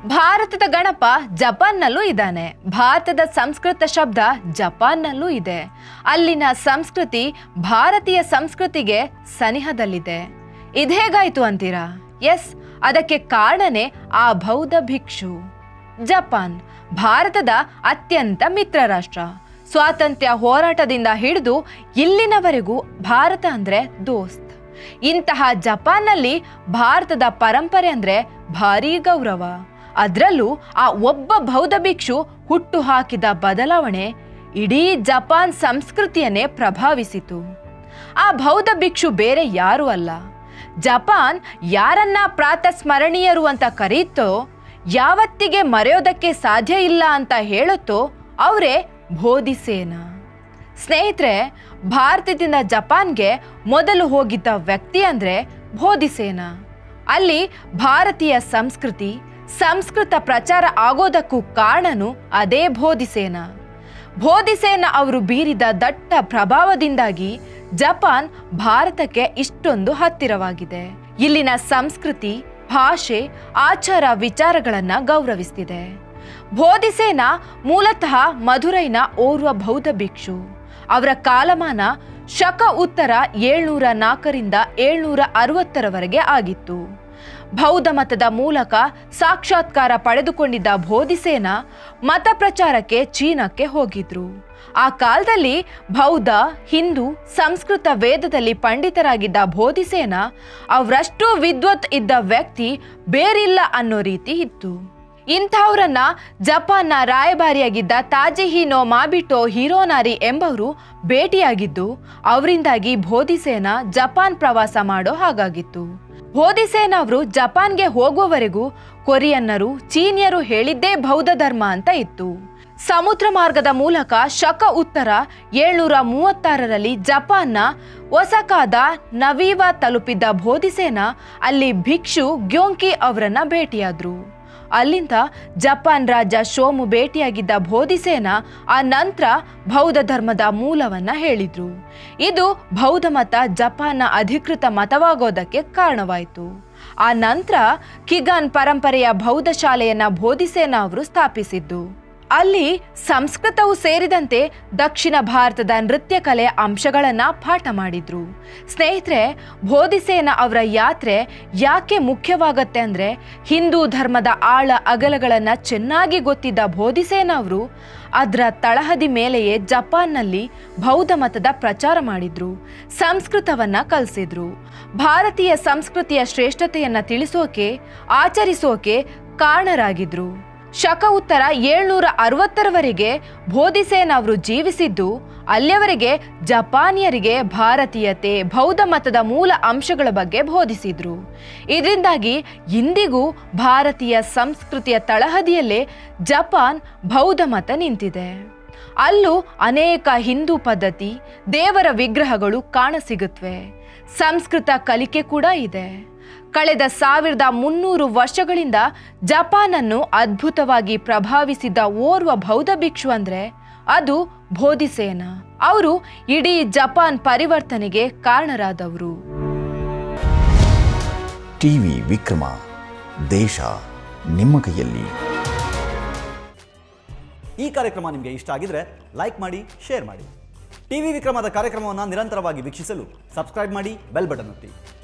ಭಾರತದ ಗಣಪ ಜಪಾನ್ನಲ್ಲೂ ಇದ್ದಾನೆ ಭಾರತದ ಸಂಸ್ಕೃತ ಶಬ್ದ ಜಪಾನ್ನಲ್ಲೂ ಇದೆ ಅಲ್ಲಿನ ಸಂಸ್ಕೃತಿ ಭಾರತೀಯ ಸಂಸ್ಕೃತಿಗೆ ಸನಿಹದಲ್ಲಿದೆ ಇದೇಗಾಯ್ತು ಅಂತೀರಾ ಎಸ್ ಅದಕ್ಕೆ ಕಾರಣನೇ ಆ ಬೌದ್ಧ ಭಿಕ್ಷು ಜಪಾನ್ ಭಾರತದ ಅತ್ಯಂತ ಮಿತ್ರ ರಾಷ್ಟ್ರ ಸ್ವಾತಂತ್ರ್ಯ ಹೋರಾಟದಿಂದ ಹಿಡಿದು ಇಲ್ಲಿನವರೆಗೂ ಭಾರತ ಅಂದ್ರೆ ದೋಸ್ತ್ ಇಂತಹ ಜಪಾನ್ನಲ್ಲಿ ಭಾರತದ ಪರಂಪರೆ ಅಂದ್ರೆ ಭಾರೀ ಗೌರವ ಅದರಲ್ಲೂ ಆ ಒಬ್ಬ ಬೌದ್ಧ ಭಿಕ್ಷು ಹುಟ್ಟು ಹಾಕಿದ ಬದಲಾವಣೆ ಇಡೀ ಜಪಾನ್ ಸಂಸ್ಕೃತಿಯನ್ನೇ ಪ್ರಭಾವಿಸಿತು ಆ ಬೌದ್ಧ ಭಿಕ್ಷು ಬೇರೆ ಯಾರೂ ಅಲ್ಲ ಜಪಾನ್ ಯಾರನ್ನ ಪ್ರಾತಸ್ಮರಣೀಯರು ಅಂತ ಕರೆಯುತ್ತೋ ಯಾವತ್ತಿಗೆ ಮರೆಯೋದಕ್ಕೆ ಸಾಧ್ಯ ಇಲ್ಲ ಅಂತ ಹೇಳುತ್ತೋ ಅವರೇ ಬೋಧಿಸೇನ ಸ್ನೇಹಿತರೆ ಭಾರತದಿಂದ ಜಪಾನ್ಗೆ ಮೊದಲು ಹೋಗಿದ್ದ ವ್ಯಕ್ತಿ ಅಂದ್ರೆ ಬೋಧಿಸೇನ ಅಲ್ಲಿ ಭಾರತೀಯ ಸಂಸ್ಕೃತಿ ಸಂಸ್ಕೃತ ಪ್ರಚಾರ ಆಗೋದಕ್ಕೂ ಕಾರಣನು ಅದೇ ಬೋಧಿಸೇನ ಬೋಧಿಸೇನ ಅವರು ಬೀರಿದ ದಟ್ಟ ಪ್ರಭಾವದಿಂದಾಗಿ ಜಪಾನ್ ಭಾರತಕ್ಕೆ ಇಷ್ಟೊಂದು ಹತ್ತಿರವಾಗಿದೆ ಇಲ್ಲಿನ ಸಂಸ್ಕೃತಿ ಭಾಷೆ ಆಚಾರ ವಿಚಾರಗಳನ್ನ ಗೌರವಿಸ್ತಿದೆ ಬೋಧಿಸೇನ ಮೂಲತಃ ಮಧುರೈನ ಓರ್ವ ಬೌದ್ಧ ಭಿಕ್ಷು ಅವರ ಕಾಲಮಾನ ಶಕ ಉತ್ತರ ಏಳ್ನೂರ ನಾಲ್ಕರಿಂದ ಏಳ್ನೂರ ಅರವತ್ತರವರೆಗೆ ಆಗಿತ್ತು ಬೌದ್ಧ ಮತದ ಮೂಲಕ ಸಾಕ್ಷಾತ್ಕಾರ ಪಡೆದುಕೊಂಡಿದ್ದ ಬೋಧಿಸೇನ ಮತ ಪ್ರಚಾರಕ್ಕೆ ಚೀನಾಕ್ಕೆ ಹೋಗಿದ್ರು ಆ ಕಾಲದಲ್ಲಿ ಬೌದ್ಧ ಹಿಂದೂ ಸಂಸ್ಕೃತ ವೇದದಲ್ಲಿ ಪಂಡಿತರಾಗಿದ್ದ ಬೋಧಿಸೇನ ಅವರಷ್ಟು ವಿದ್ವತ್ ಇದ್ದ ವ್ಯಕ್ತಿ ಬೇರಿಲ್ಲ ಅನ್ನೋ ರೀತಿ ಇತ್ತು ಇಂಥವ್ರನ್ನ ಜಪಾನ್ನ ರಾಯಭಾರಿಯಾಗಿದ್ದ ತಾಜಿಹಿನೋ ಮಾಬಿಟೋ ಹಿರೋನಾರಿ ಎಂಬವರು ಭೇಟಿಯಾಗಿದ್ದು ಅವರಿಂದಾಗಿ ಬೋಧಿಸೇನ ಜಪಾನ್ ಪ್ರವಾಸ ಮಾಡೋ ಹಾಗಾಗಿತ್ತು ಬೋಧಿಸೇನ ಅವರು ಜಪಾನ್ಗೆ ಹೋಗುವವರೆಗೂ ಕೊರಿಯನ್ನರು ಚೀನಿಯರು ಹೇಳಿದ್ದೇ ಬೌದ್ಧ ಧರ್ಮ ಅಂತ ಇತ್ತು ಸಮುದ್ರ ಮಾರ್ಗದ ಮೂಲಕ ಶಕ ಉತ್ತರ ಏಳ್ನೂರ ಮೂವತ್ತಾರರಲ್ಲಿ ಜಪಾನ್ನ ಒಸಕಾದ ನವೀವ ತಲುಪಿದ್ದ ಬೋಧಿಸೇನ ಅಲ್ಲಿ ಭಿಕ್ಷು ಗ್ಯೋಂಕಿ ಅವರನ್ನ ಭೇಟಿಯಾದ್ರು ಅಲ್ಲಿಂದ ಜಪಾನ್ ರಾಜ ಶೋಮು ಭೇಟಿಯಾಗಿದ್ದ ಬೋಧಿಸೇನ ಆ ನಂತರ ಬೌದ್ಧ ಧರ್ಮದ ಮೂಲವನ್ನ ಹೇಳಿದ್ರು ಇದು ಬೌದ್ಧ ಮತ ಜಪಾನ್ನ ಅಧಿಕೃತ ಮತವಾಗೋದಕ್ಕೆ ಕಾರಣವಾಯಿತು ಆ ನಂತರ ಕಿಗಾನ್ ಪರಂಪರೆಯ ಬೌದ್ಧ ಶಾಲೆಯನ್ನ ಬೋಧಿಸೇನ ಅವರು ಸ್ಥಾಪಿಸಿದ್ದು ಅಲ್ಲಿ ಸಂಸ್ಕೃತವು ಸೇರಿದಂತೆ ದಕ್ಷಿಣ ಭಾರತದ ನೃತ್ಯ ಕಲೆ ಅಂಶಗಳನ್ನ ಪಾಠ ಮಾಡಿದ್ರು ಸ್ನೇಹಿತರೆ ಬೋಧಿಸೇನ ಅವರ ಯಾತ್ರೆ ಯಾಕೆ ಮುಖ್ಯವಾಗತ್ತೆ ಅಂದ್ರೆ ಹಿಂದೂ ಧರ್ಮದ ಆಳ ಅಗಲಗಳನ್ನ ಚೆನ್ನಾಗಿ ಗೊತ್ತಿದ್ದ ಬೋಧಿಸೇನ ಅವರು ಅದರ ತಳಹದಿ ಮೇಲೆಯೇ ಜಪಾನ್ನಲ್ಲಿ ಬೌದ್ಧ ಮತದ ಪ್ರಚಾರ ಮಾಡಿದ್ರು ಸಂಸ್ಕೃತವನ್ನ ಕಲಿಸಿದ್ರು ಭಾರತೀಯ ಸಂಸ್ಕೃತಿಯ ಶ್ರೇಷ್ಠತೆಯನ್ನ ತಿಳಿಸೋಕೆ ಆಚರಿಸೋಕೆ ಕಾರಣರಾಗಿದ್ರು ಶಕ ಉತ್ತರ ಏಳ್ನೂರ ಅರವತ್ತರವರೆಗೆ ಬೋಧಿಸೇನ ಅವರು ಜೀವಿಸಿದ್ದು ಅಲ್ಲಿಯವರೆಗೆ ಜಪಾನಿಯರಿಗೆ ಭಾರತೀಯತೆ ಬೌದ್ಧ ಮತದ ಮೂಲ ಅಂಶಗಳ ಬಗ್ಗೆ ಬೋಧಿಸಿದ್ರು ಇದರಿಂದಾಗಿ ಇಂದಿಗೂ ಭಾರತೀಯ ಸಂಸ್ಕೃತಿಯ ತಳಹದಿಯಲ್ಲೇ ಜಪಾನ್ ಬೌದ್ಧ ಮತ ನಿಂತಿದೆ ಅಲ್ಲೂ ಅನೇಕ ಹಿಂದೂ ಪದ್ಧತಿ ದೇವರ ವಿಗ್ರಹಗಳು ಕಾಣಸಿಗುತ್ತವೆ ಸಂಸ್ಕೃತ ಕಲಿಕೆ ಕೂಡ ಇದೆ ಕಳೆದ ಸಾವಿರದ ಮುನ್ನೂರು ವರ್ಷಗಳಿಂದ ಜಪಾನನ್ನು ಅದ್ಭುತವಾಗಿ ಪ್ರಭಾವಿಸಿದ ಓರ್ವ ಬೌದ್ಧ ಭಿಕ್ಷು ಅಂದ್ರೆ ಅದು ಬೋಧಿಸೇನ ಅವರು ಇಡೀ ಜಪಾನ್ ಪರಿವರ್ತನೆಗೆ ಕಾರಣರಾದವರು ಟಿವಿ ವಿಕ್ರಮ ದೇಶ ನಿಮ್ಮ ಕೈಯಲ್ಲಿ ಈ ಕಾರ್ಯಕ್ರಮ ನಿಮಗೆ ಇಷ್ಟ ಆಗಿದ್ರೆ ಲೈಕ್ ಮಾಡಿ ಶೇರ್ ಮಾಡಿ ಟಿವಿ ವಿಕ್ರಮದ ಕಾರ್ಯಕ್ರಮವನ್ನು ನಿರಂತರವಾಗಿ ವೀಕ್ಷಿಸಲು ಸಬ್ಸ್ಕ್ರೈಬ್ ಮಾಡಿ ಬೆಲ್ ಬಟನ್ ಒತ್ತಿ